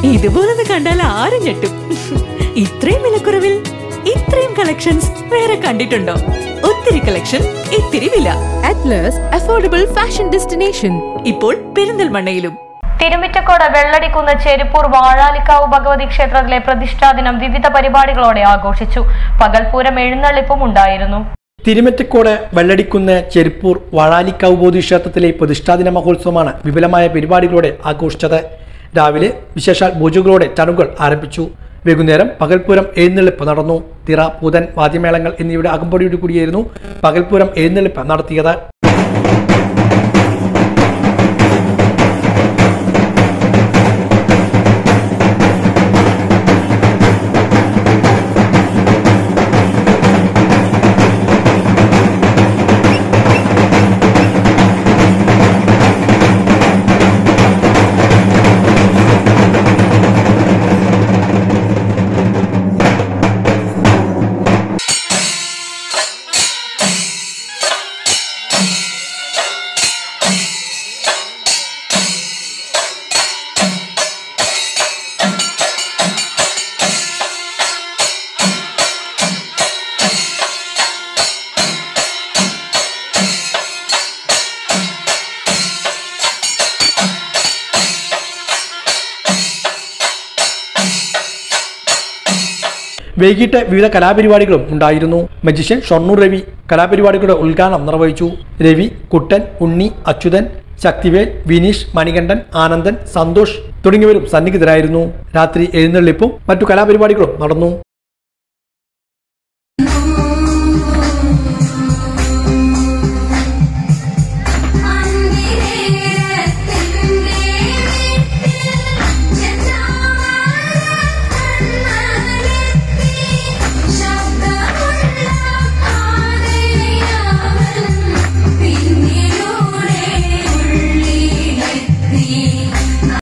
ഇതുപോലൊന്ന് കണ്ടാൽ ആരും ഞെട്ടും ഇത്രയും വിലക്കുറവിൽ ഇത്രയും കളക്ഷൻസ് വേറെ കണ്ടിട്ടുണ്ടോ ഒത്തിരി കളക്ഷൻ ഇത്തിരി വില Atlas Affordable Fashion Destination. ഇപ്പോൾ പെരിന്തൽമണ്ണയിലും തിരുമിറ്റക്കോട് വെള്ളടിക്കുന്ന് ചെരുപ്പൂർ വാഴാലിക്കാവ് ഭഗവതി ക്ഷേത്രത്തിലെ പ്രതിഷ്ഠാ ദിനം വിവിധ പരിപാടികളോടെ ആഘോഷിച്ചു പകൽപൂരം എഴുന്നള്ളിപ്പും ഉണ്ടായിരുന്നു തിരുമറ്റക്കോട് വെള്ളടിക്കുന്ന് ചെരുപ്പൂർ വാഴാലിക്കാവ് ബോധി ക്ഷേത്രത്തിലെ പ്രതിഷ്ഠാദിന മഹോത്സവമാണ് വിപുലമായ പരിപാടികളോടെ ആഘോഷിച്ചത് രാവിലെ വിശേഷാൽ പൂജകളോടെ ചടങ്ങുകൾ ആരംഭിച്ചു വൈകുന്നേരം പകൽപൂരം എഴുന്നള്ളിപ്പ് നടന്നു തിറ പൂതൻ വാദ്യമേളങ്ങൾ എന്നിവയുടെ അകമ്പടിയോട് കൂടിയായിരുന്നു പകൽപൂരം എഴുന്നള്ളിപ്പ് നടത്തിയത് വൈകിട്ട് വിവിധ കലാപരിപാടികളും ഉണ്ടായിരുന്നു മജിഷ്യൻ ഷൊർണൂർ രവി കലാപരിപാടികളുടെ ഉദ്ഘാടനം നിർവഹിച്ചു രവി കുട്ടൻ ഉണ്ണി അച്യുതൻ ശക്തിവേൽ വിനീഷ് മണികണ്ഠൻ ആനന്ദൻ സന്തോഷ് തുടങ്ങിയവരും സന്നിഹിതരായിരുന്നു രാത്രി എഴുന്നള്ളിപ്പും മറ്റു കലാപരിപാടികളും നടന്നു